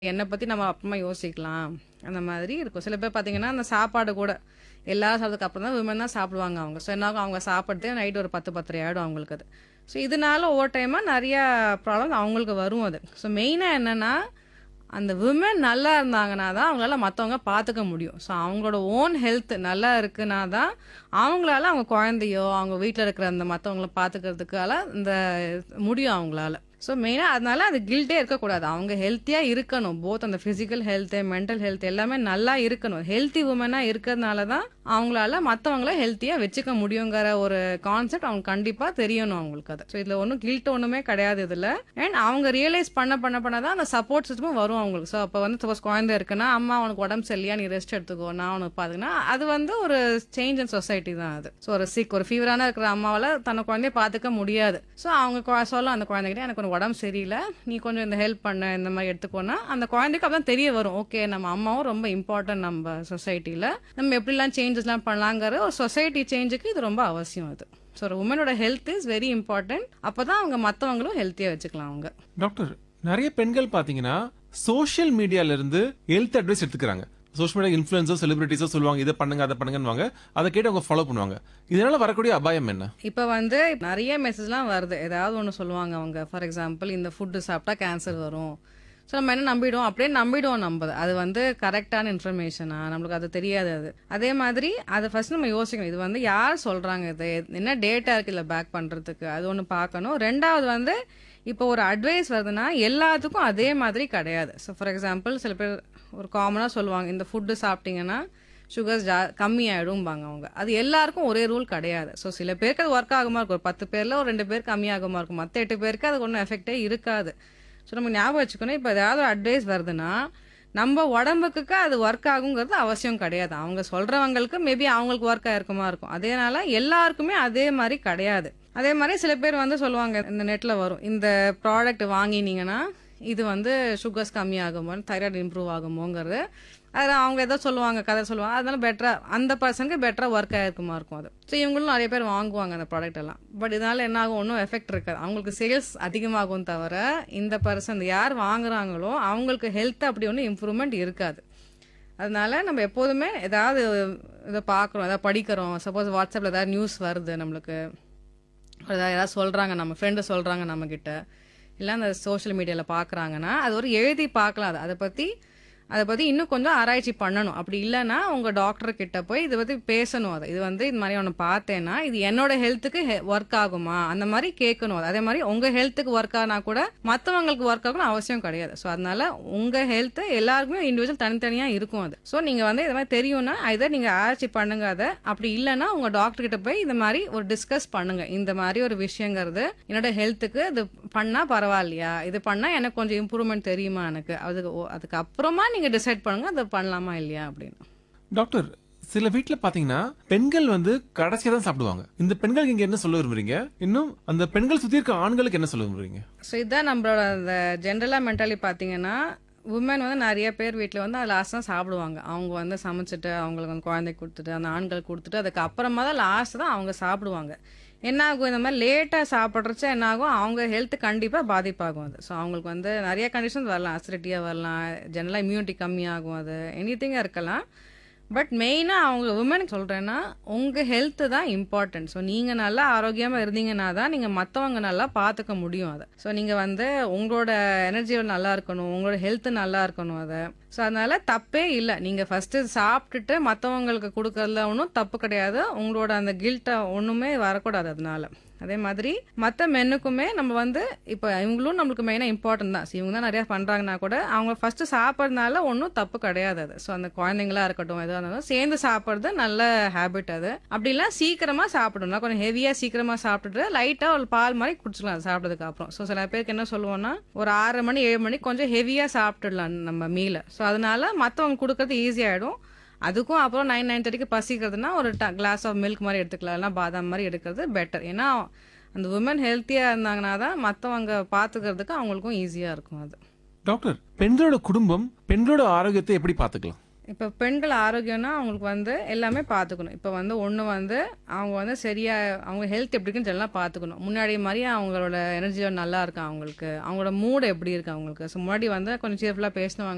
என்னை பத்தி நம்ம அப்புறமா யோசிக்கலாம் அந்த மாதிரி இருக்கும் சில பேர் பாத்தீங்கன்னா அந்த சாப்பாடு கூட எல்லாரும் சாப்பிட்டதுக்கு அப்புறம் தான் விமன் தான் சாப்பிடுவாங்க அவங்க ஸோ என்ன ஆகும், அவங்க சாப்பிட்டு நைட் ஒரு பத்து பத்தரை ஆயிடும் அவங்களுக்கு அது ஸோ இதனால ஓவர் டைமாக நிறைய ப்ராப்ளம் அவங்களுக்கு வரும் அது ஸோ மெயினாக என்னன்னா அந்த விமன் நல்லா இருந்தாங்கன்னா தான் அவங்களால மற்றவங்க பார்த்துக்க முடியும் ஸோ அவங்களோட ஓன் ஹெல்த் நல்லா இருக்குன்னா தான் அவங்களால அவங்க குழந்தையோ அவங்க வீட்டில் இருக்கிற அந்த மற்றவங்கள பார்த்துக்கிறதுக்கால இந்த முடியும் அவங்களால ஸோ மெயினாக அதனால அது கில்ட்டே இருக்கக்கூடாது அவங்க ஹெல்த்தியாக இருக்கணும் போத் அந்த ஃபிசிக்கல் ஹெல்த்து மென்டல் ஹெல்த் எல்லாமே நல்லா இருக்கணும் ஹெல்த்தி உமனாக இருக்கிறதுனால தான் அவங்களால மற்றவங்கள ஹெல்த்தியாக வச்சுக்க முடியுங்கிற ஒரு கான்செப்ட் அவங்க கண்டிப்பாக தெரியணும் அவங்களுக்கு அது ஸோ இதில் ஒன்றும் கில்ட் ஒன்றுமே கிடையாது இதில் அண்ட் அவங்க ரியலைஸ் பண்ண பண்ண பண்ண தான் அந்த சப்போர்ட் சிஸ்டமும் வரும் அவங்களுக்கு ஸோ அப்போ வந்து சப்போஸ் குழந்தை இருக்குன்னா அம்மா அவனுக்கு உடம்பு சரியில்லையா நீ ரெஸ்ட் எடுத்துக்கோ நான் அவனுக்கு பார்த்துக்கினா அது வந்து ஒரு சேஞ்ச் இன் சொசைட்டி தான் அது ஸோ ஒரு சிக் ஒரு ஃபீவரான இருக்கிற அம்மாவால் தன்னை குழந்தைய பார்த்துக்க முடியாது ஸோ அவங்க கொ- சொல்லும் அந்த குழந்தைகிட்ட எனக்கு கொஞ்சம் உடம்பு சரியில்லை நீ கொஞ்சம் இந்த ஹெல்ப் பண்ண இந்த மாதிரி எடுத்துக்கோனா அந்த குழந்தைக்கு அப்பதான் தெரிய வரும் ஓகே நம்ம அம்மாவும் ரொம்ப இம்பார்ட்டன்ட் நம்ம சொசைட்டியில் நம்ம எப்படிலாம் சேஞ்சஸ்லாம் பண்ணலாங்கிற ஒரு சொசைட்டி சேஞ்சுக்கு இது ரொம்ப அவசியம் அது ஸோ ஒரு உமனோட ஹெல்த் இஸ் வெரி இம்பார்ட்டன்ட் அப்போ தான் அவங்க மற்றவங்களும் ஹெல்த்தியாக வச்சுக்கலாம் அவங்க டாக்டர் நிறைய பெண்கள் பாத்தீங்கன்னா சோஷியல் மீடியால இருந்து ஹெல்த் அட்வைஸ் எடுத்துக்கிறாங்க சோஷியல் மீடியா இன்ஃபுளுசோ செலிபிரிட்டிஸோ சொல்லுவாங்க இதை பண்ணுங்க அதை பண்ணுங்கன்னு அதை கேட்டு அவங்க ஃபாலோ பண்ணுவாங்க இதனால வரக்கூடிய அபாயம் என்ன இப்போ வந்து நிறைய மெசேஜ்லாம் வருது ஏதாவது ஒன்று சொல்லுவாங்க அவங்க ஃபார் எக்ஸாம்பிள் இந்த ஃபுட்டு சாப்பிட்டா கேன்சர் வரும் ஸோ நம்ம என்ன நம்பிடுவோம் அப்படியே நம்பிடுவோம் நம்ம அதை. அது வந்து கரெக்டான இன்ஃபர்மேஷனா நம்மளுக்கு அது தெரியாது அது அதே மாதிரி அதை ஃபர்ஸ்ட் நம்ம யோசிக்கணும் இது வந்து யார் சொல்றாங்க இது என்ன டேட்டா இருக்கு இல்லை பேக் பண்றதுக்கு அது ஒன்று பார்க்கணும் ரெண்டாவது வந்து இப்போ ஒரு அட்வைஸ் வருதுன்னா எல்லாத்துக்கும் அதே மாதிரி கிடையாது ஸோ ஃபார் எக்ஸாம்பிள் சில பேர் ஒரு காமனாக சொல்லுவாங்க இந்த ஃபுட்டு சாப்பிட்டீங்கன்னா சுகர்ஸ் ஜா கம்மியாயிடும்பாங்க அவங்க அது எல்லாருக்கும் ஒரே ரூல் கிடையாது ஸோ சில பேருக்கு அது ஒர்க் ஆகுமா இருக்கும் ஒரு பத்து பேர்ல ஒரு ரெண்டு பேர் கம்மியாகுமா இருக்கும் மற்ற எட்டு பேருக்கு அது ஒன்றும் எஃபெக்டே இருக்காது ஸோ நம்ம ஞாபகம் வச்சுக்கணும் இப்போ ஏதாவது ஒரு அட்வைஸ் வருதுன்னா நம்ம உடம்புக்கு அது ஒர்க் ஆகுங்கிறது அவசியம் கிடையாது அவங்க சொல்றவங்களுக்கு மேபி அவங்களுக்கு ஒர்க் ஆயிருக்குமா இருக்கும் அதேனால எல்லாருக்குமே அதே மாதிரி கிடையாது அதே மாதிரி சில பேர் வந்து சொல்லுவாங்க இந்த நெட்ல வரும் இந்த ப்ராடக்ட் வாங்கினீங்கன்னா இது வந்து சுகர்ஸ் கம்மியாகுமோ தைராய்டு இம்ப்ரூவ் ஆகுமோங்கிறது அதில் அவங்க ஏதோ சொல்லுவாங்க கதை சொல்லுவாங்க அதனால பெட்டரா அந்த பர்சனுக்கு பெட்டரா ஒர்க் ஆயிருக்குமா இருக்கும் அது ஸோ இவங்களும் நிறைய பேர் வாங்குவாங்க அந்த ப்ராடக்ட் எல்லாம் பட் இதனால என்ன ஆகும் ஒன்றும் எஃபெக்ட் இருக்காது அவங்களுக்கு சேல்ஸ் அதிகமாகும் தவிர இந்த பர்சன் யார் வாங்குறாங்களோ அவங்களுக்கு ஹெல்த் அப்படி ஒன்றும் இம்ப்ரூவ்மெண்ட் இருக்காது அதனால நம்ம எப்போதுமே ஏதாவது இதை பார்க்குறோம் ஏதாவது படிக்கிறோம் சப்போஸ் வாட்ஸ்அப்பில் ஏதாவது நியூஸ் வருது நம்மளுக்கு ஏதாவது யாராவது சொல்கிறாங்க நம்ம ஃப்ரெண்டு சொல்கிறாங்க நம்மக்கிட்ட இல்லை அந்த சோஷியல் மீடியாவில் பார்க்குறாங்கன்னா அது ஒரு எழுதி பார்க்கலாம் அது அதை பற்றி அதை பற்றி இன்னும் கொஞ்சம் ஆராய்ச்சி பண்ணணும் அப்படி இல்லைன்னா உங்கள் டாக்டர் கிட்ட போய் இதை பற்றி பேசணும் அதை இது வந்து இது மாதிரி ஒன்று பார்த்தேன்னா இது என்னோட ஹெல்த்துக்கு ஒர்க் ஆகுமா அந்த மாதிரி கேட்கணும் அது அதே மாதிரி உங்கள் ஹெல்த்துக்கு ஒர்க் ஆனா கூட மற்றவங்களுக்கு ஒர்க் ஆகணும் அவசியம் கிடையாது ஸோ அதனால உங்கள் ஹெல்த் எல்லாருக்குமே இண்டிவிஜுவல் தனித்தனியாக இருக்கும் அது ஸோ நீங்கள் வந்து இது மாதிரி தெரியும்னா இதை நீங்கள் ஆராய்ச்சி பண்ணுங்க அதை அப்படி இல்லைன்னா உங்கள் டாக்டர் கிட்ட போய் இந்த மாதிரி ஒரு டிஸ்கஸ் பண்ணுங்க இந்த மாதிரி ஒரு விஷயங்கிறது என்னோட ஹெல்த்துக்கு இது பண்ணா பரவாயில்லையா இது பண்ணா எனக்கு கொஞ்சம் இம்ப்ரூவ்மெண்ட் தெரியுமா எனக்கு அதுக்கு ஓ- அதுக்கு அப்புறமா நீங்க டிசைட் பண்ணுங்க அதை பண்ணலாமா இல்லையா அப்படின்னு டாக்டர் சில வீட்ல பாத்தீங்கன்னா பெண்கள் வந்து கடைசியா தான் சாப்பிடுவாங்க இந்த பெண்களுக்கு இங்க என்ன சொல்ல விரும்புறீங்க இன்னும் அந்த பெண்கள் சுத்தி இருக்க ஆண்களுக்கு என்ன சொல்ல விரும்புறீங்க ஸோ இதுதான் நம்மளோட அந்த ஜென்ரலாக மென்டாலி பார்த்தீங்கன்னா உமன் வந்து நிறைய பேர் வீட்டில் வந்து அது லாஸ்ட் தான் சாப்பிடுவாங்க அவங்க வந்து சமைச்சிட்டு அவங்களுக்கு வந்து குழந்தைக்கு கொடுத்துட்டு அந்த ஆண்கள் கொடுத்துட்டு அதுக்கு அப்புறமா தான் லாஸ்ட் தான் அவங்க சாப்பிடுவாங்க என்ன ஆகும் இந்த மாதிரி லேட்டாக சாப்பிட்றச்ச என்ன ஆகும் அவங்க ஹெல்த் கண்டிப்பாக பாதிப்பாகும் அது ஸோ அவங்களுக்கு வந்து நிறைய கண்டிஷன்ஸ் வரலாம் அசிடிட்டியாக வரலாம் ஜெனரலாக இம்யூனிட்டி கம்மியாகும் அது எனிதிங்காக இருக்கலாம் பட் மெயினாக அவங்க உமனுக்கு சொல்கிறேன்னா உங்கள் ஹெல்த்து தான் இம்பார்ட்டன்ட் ஸோ நீங்கள் நல்லா ஆரோக்கியமாக இருந்தீங்கன்னா தான் நீங்கள் மற்றவங்க நல்லா பார்த்துக்க முடியும் அதை ஸோ நீங்கள் வந்து உங்களோட எனர்ஜி நல்லா இருக்கணும் உங்களோட ஹெல்த்து நல்லா இருக்கணும் அதை ஸோ அதனால தப்பே இல்லை நீங்கள் ஃபஸ்ட்டு சாப்பிட்டுட்டு மற்றவங்களுக்கு கொடுக்கறதுல ஒன்றும் தப்பு கிடையாது உங்களோட அந்த கில்ட்டை ஒன்றுமே வரக்கூடாது அதனால அதே மாதிரி மற்ற மென்னுக்குமே நம்ம வந்து இப்போ இவங்களும் நம்மளுக்கு மெயினாக இம்பார்ட்டன்ட் தான் So, இவங்க தான் நிறையா பண்ணுறாங்கன்னா கூட அவங்க ஃபர்ஸ்ட் சாப்பிட்றதுனால ஒன்றும் தப்பு கிடையாது அது ஸோ அந்த குழந்தைங்களா இருக்கட்டும் எதுவாக இருந்தாலும் சேர்ந்து சாப்பிட்றது நல்ல ஹேபிட் அது அப்படிலாம் சீக்கிரமாக சாப்பிடணும் கொஞ்சம் ஹெவியாக சீக்கிரமாக சாப்பிட்டுட்டு லைட்டாக ஒரு பால் மாதிரி குடிச்சிக்கலாம் அது சாப்பிட்டதுக்கு அப்புறம் ஸோ சில பேருக்கு என்ன சொல்லுவோம்னா ஒரு ஆறு மணி ஏழு மணி கொஞ்சம் ஹெவியாக சாப்பிட்டுடலாம் நம்ம மீலை ஸோ அதனால மற்றவங்க கொடுக்கறது ஈஸியாகிடும் அதுக்கும் அப்புறம் நைன் நைன் தேர்ட்டிக்கு பசிக்கிறதுனா ஒரு கிளாஸ் ஆஃப் மில்க் மாதிரி எடுத்துக்கலாம் இல்லைனா பாதாம் மாதிரி எடுக்கிறது பெட்டர் ஏன்னா அந்த உமன் ஹெல்த்தியாக இருந்தாங்கன்னா தான் மற்றவங்க பார்த்துக்கிறதுக்கு அவங்களுக்கும் ஈஸியாக இருக்கும் அது டாக்டர் பெண்களோட குடும்பம் பெண்களோட ஆரோக்கியத்தை எப்படி பாத்துக்கலாம் இப்போ பெண்கள் ஆரோக்கியம்னா அவங்களுக்கு வந்து எல்லாமே பார்த்துக்கணும் இப்போ வந்து ஒன்று வந்து அவங்க வந்து சரியா அவங்க ஹெல்த் எப்படி இருக்குன்னு எல்லாம் பார்த்துக்கணும் முன்னாடி மாதிரி அவங்களோட எனர்ஜி நல்லா இருக்கா அவங்களுக்கு அவங்களோட மூடு எப்படி இருக்கு அவங்களுக்கு ஸோ முன்னாடி வந்து கொஞ்சம் சீர்ஃபுல்லாக பேசினவங்க